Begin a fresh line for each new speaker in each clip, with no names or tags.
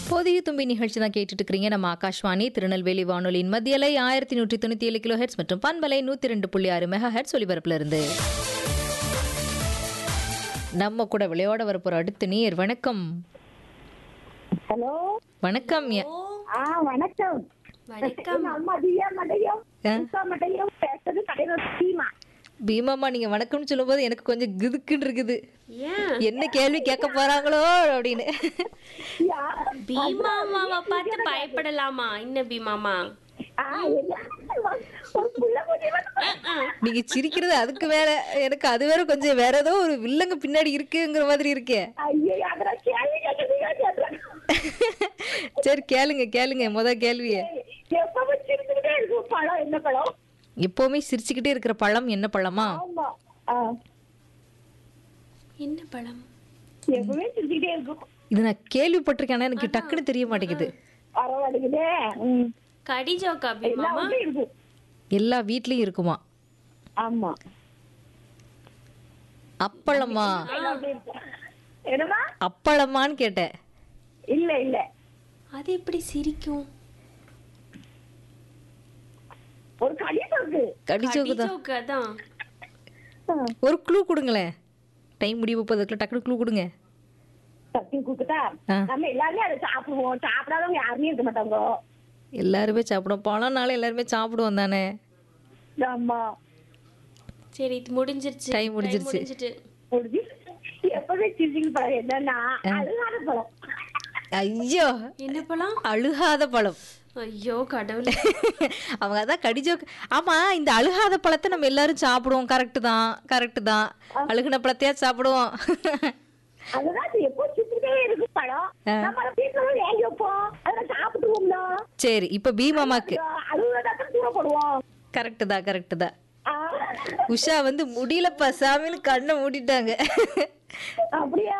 புதிய தும்பி நிகழ்ச்சி தான் கேட்டுட்டு இருக்கிறீங்க நம்ம ஆகாஷ்வாணி திருநெல்வேலி வானொலியின் மத்தியலை ஆயிரத்தி நூற்றி தொண்ணூற்றி ஏழு கிலோ ஹெட்ஸ் மற்றும் பண்பலை நூற்றி ரெண்டு புள்ளி ஆறு மெகா ஹெட்ஸ் ஒலிபரப்புல இருந்து நம்ம கூட விளையாட வரப்போற அடுத்த நீர் வணக்கம்
ஹலோ
வணக்கம் யா-
ஆ வணக்கம்
வணக்கம்
நான் மதியா மடையும்
ஆ?
உஷா மடையும் பேசுறது கடையில் சீமா
பீமாமா நீங்க வணக்கம்னு சொல்லும்போது எனக்கு கொஞ்சம் கிதுக்குன்னு இருக்குது
ஏன்
என்ன கேள்வி கேட்க போறாங்களோ அப்படின்னு
யா,
பீமாமாவை பார்த்து பயப்படலாமா என்ன பீமாமா
ஆ, என்ன? ஒரு புள்ள குட்டி வந்து
நீங்க சிரிக்கிறது அதுக்கு வேற எனக்கு அது வேற கொஞ்சம் வேற ஏதோ ஒரு வில்லங்க பின்னாடி இருக்குங்கிற மாதிரி இருக்கே
ஐயோ அதெல்லாம் கேள்வி கேட்கறதுக்கா கேட்கறேன்.
சரி கேளுங்க கேளுங்க முத கேள்விய
எப்பவும் சிரிச்சுக்கிட்டே இருக்கும் பழம் என்ன பழம்
எப்பவுமே சிரிச்சுக்கிட்டே இருக்கிற பழம் என்ன பழமா
ஆமா ஆ,
என்ன பழம்
எப்பவுமே சிரிச்சுக்கிட்டே இருக்கும்
இது நான் கேள்விப்பட்டிருக்கேன் ஆனா எனக்கு டக்குன்னு தெரிய மாட்டேங்குது
பரவாயில்லைங்களே ம்.
கடி ஜோக்கா
எல்லா
பீமாமா
வீட்லயும் இருக்கும்
எல்லா வீட்லயும் இருக்குமா
ஆமா
அப்பளமா
எல்லா வீட்லயும் இருக்கும். என்னமா
அப்பளமான்னு கேட்டேன்
இல்ல இல்ல
அது எப்படி சிரிக்கும்
ஒரு கடிதம் இருக்கு
கடிச்சோக்கு தான்
ஜோக்கு அதான்
ஆ,
ஒரு க்ளூ கொடுங்களேன் டைம் முடிவு போதுக்குள்ள டக்குனு க்ளூ கொடுங்க
தட்டி கொடுத்துட்டா
ஆ.
நம்ம எல்லாருமே அதை சாப்பிடுவோம் சாப்பிடாதவங்க யாருமே இருக்க மாட்டாங்க
எல்லாருமே சாப்பிடுவோம் பழம்னால எல்லாருமே சாப்பிடுவோம் தானே
ஆமா
சரி இது முடிஞ்சிருச்சு
Time முடிஞ்சிருச்சு.
முடிஞ்சிட்டு
முடிஞ்சு எப்பவுமே சிசிங் பழம் என்னன்னா அழுகாத பழம்
ஐயோ
என்ன பழம்
அழுகாத பழம்
ஐயோ கடவுளே
அவங்க அதான் கடிஜோக்கு ஆமா இந்த அழுகாத பழத்தை நம்ம எல்லாரும் சாப்பிடுவோம் கரெக்டு தான் கரெக்டு தான் அழுகுன பழத்தையா சாப்பிடுவோம்
அதுதான் அது எப்போ சுத்திட்டே இருக்கு பழம் நம்ம அதை வீட்டுல போய் வாங்கி வைப்போம் அதை சாப்பிட்டுருவோம்ல
சரி இப்ப பீமாமாக்கு
அழுகாதான் தூர போடுவோம்
கரெக்டு தான் கரெக்டு தான்
ஆ,
உஷா வந்து முடியலப்பா சாமின்னு கண்ணை மூடிட்டாங்க
அப்படியா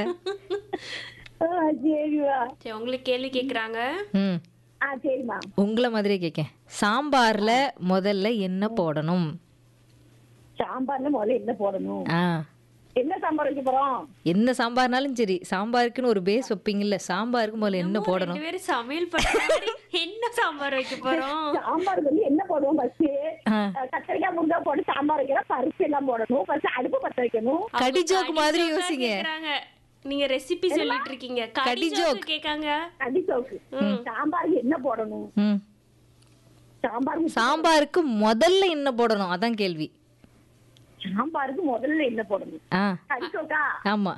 ஆ, சரிவா
சரி உங்களுக்கு கேள்வி கேக்குறாங்க
ம்
ஆ சரிம்மா
உங்களை மாதிரியே கேட்கேன் சாம்பார்ல முதல்ல என்ன போடணும்
சாம்பார்ல முதல்ல என்ன போடணும்
ஆ
என்ன சாம்பார் வைக்க போறோம்
என்ன சாம்பார்னாலும் சரி சாம்பாருக்குன்னு ஒரு பேஸ் வைப்பீங்கல்ல சாம்பாருக்கு முதல்ல என்ன போடணும்
ரெண்டு பேரும் சமையல் பண்ற மாதிரி என்ன சாம்பார் வைக்க போறோம்
சாம்பாருக்கு வந்து என்ன போடுவோம் ஃபர்ஸ்ட்
ஆ.
கத்திரிக்காய் முருங்கா போட்டு சாம்பார் வைக்கிறோம் பருப்பு எல்லாம் போடணும் ஃபர்ஸ்ட் அடுப்பு பத்த வைக்கணும்
அவங்க
கடி ஜோக் மாதிரி
ஜோக்கா
யோசிங்க.
கேக்குறாங்க. நீங்க ரெசிபி சொல்லிட்டு இருக்கீங்க
கடி
கடி
ஜோக்.
ஜோக் கேக்காங்க
கடி சோக்கு சாம்பாருக்கு என்ன போடணும்
ம்
சாம்பாருக்கு
சாம்பாருக்கு முதல்ல என்ன போடணும் அதான் கேள்வி
சாம்பாருக்கு முதல்ல என்ன போடணும்
ஆ
கடி சோக்கா
ஆமா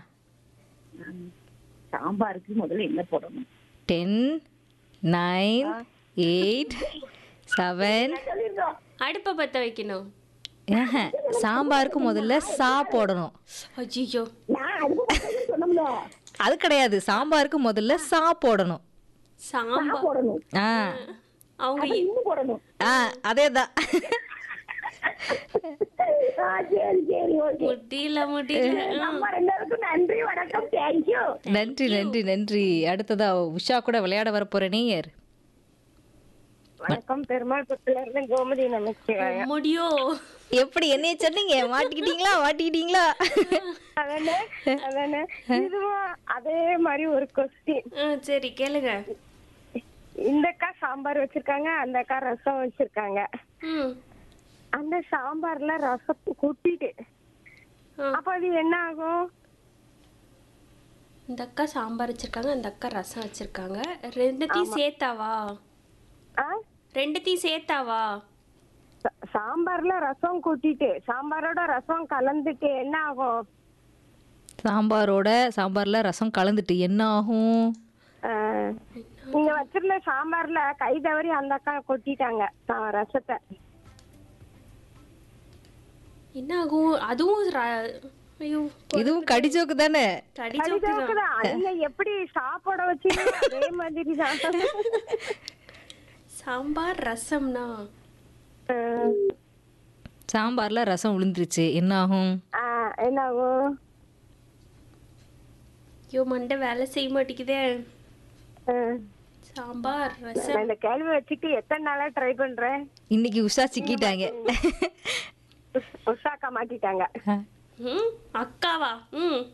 சாம்பாருக்கு முதல்ல என்ன போடணும்
டென் நைன் எயிட் செவன்
சொல்லிருந்தோம்
அடுப்ப பத்த வைக்கணும்
சாம்பாருக்கு முதல்ல சா போடணும்
ஐயோ
நான் அடுப்பு பத்த வைக்க சொன்னோம்ல
அது கிடையாது சாம்பாருக்கு முதல்ல சா போடணும்
சாம்பார்
நான் போடணும்
ஆ
அவங்க
அப்புறம் இன்னும் போடணும்
ஆ அதே தான்
ஆ, சரி சரி ஓகே
முடியல முடியல
நம்ம ரெண்டு பேருக்கும் நன்றி வணக்கம் தேங்க்யூ
நன்றி நன்றி நன்றி அடுத்ததா உஷா கூட விளையாட வரப்போற நேயர்
வணக்கம் பெருமாள் புத்துல இருந்து கோமதி நமச்சிவாய
முடியோ
எப்படி என்னைய சொன்னீங்க மாட்டிக்கிட்டீங்களா மாட்டிக்கிட்டீங்களா
அதானே அதானே இதுவும் அதே மாதிரி ஒரு கொஸ்டின்
ஆ, சரி கேளுங்க
இந்த அக்கா சாம்பார் வச்சிருக்காங்க அந்த அக்கா ரசம் வச்சிருக்காங்க
ம்
அந்த சாம்பார்ல ரசம் கூட்டிட்டு
ஆ.
அப்ப அது என்ன ஆகும்
இந்த அக்கா சாம்பார் வச்சிருக்காங்க அந்த அக்கா ரசம் வச்சிருக்காங்க ரெண்டுத்தையும் சேர்த்தாவா
ஆ?
ரெண்டுத்தையும் சேர்த்தாவா
சா- சாம்பார்ல ரசம் கூட்டிட்டு சாம்பாரோட ரசம் கலந்துட்டு என்ன ஆகும்
சாம்பாரோட சாம்பார்ல ரசம் கலந்துட்டு என்ன ஆகும்
ஆ, நீங்க வச்சிருந்த சாம்பார்ல கை தவறி அந்த அக்கா கொட்டிட்டாங்க சா- ரசத்தை
என்ன ஆகும் அதுவும் ர- ஐயோ
இதுவும் கடிஜோக்கு தானே
கடி
கடி
ஜோக்கு தான்.
ஜோக்குதான். நீங்க எப்படி சாப்பாட வச்சீங்க அதே மாதிரி தான்
சாம்பார் ரசம்னா
ஆ,
சாம்பார்ல ரசம் விழுந்துருச்சு என்ன ஆகும்
ஆ, என்ன ஆகும்
ஐயோ மண்டை வேலை செய்ய மாட்டேங்குதே
ஆ,
சாம்பார் ரசம்
நான் இந்த கேள்வி வச்சுட்டு எத்தனை நாளா ட்ரை பண்றேன்
இன்னைக்கு உஷா சிக்கிட்டாங்க
உஷாக்கா மாட்டிட்டாங்க
ம் அக்காவா ம்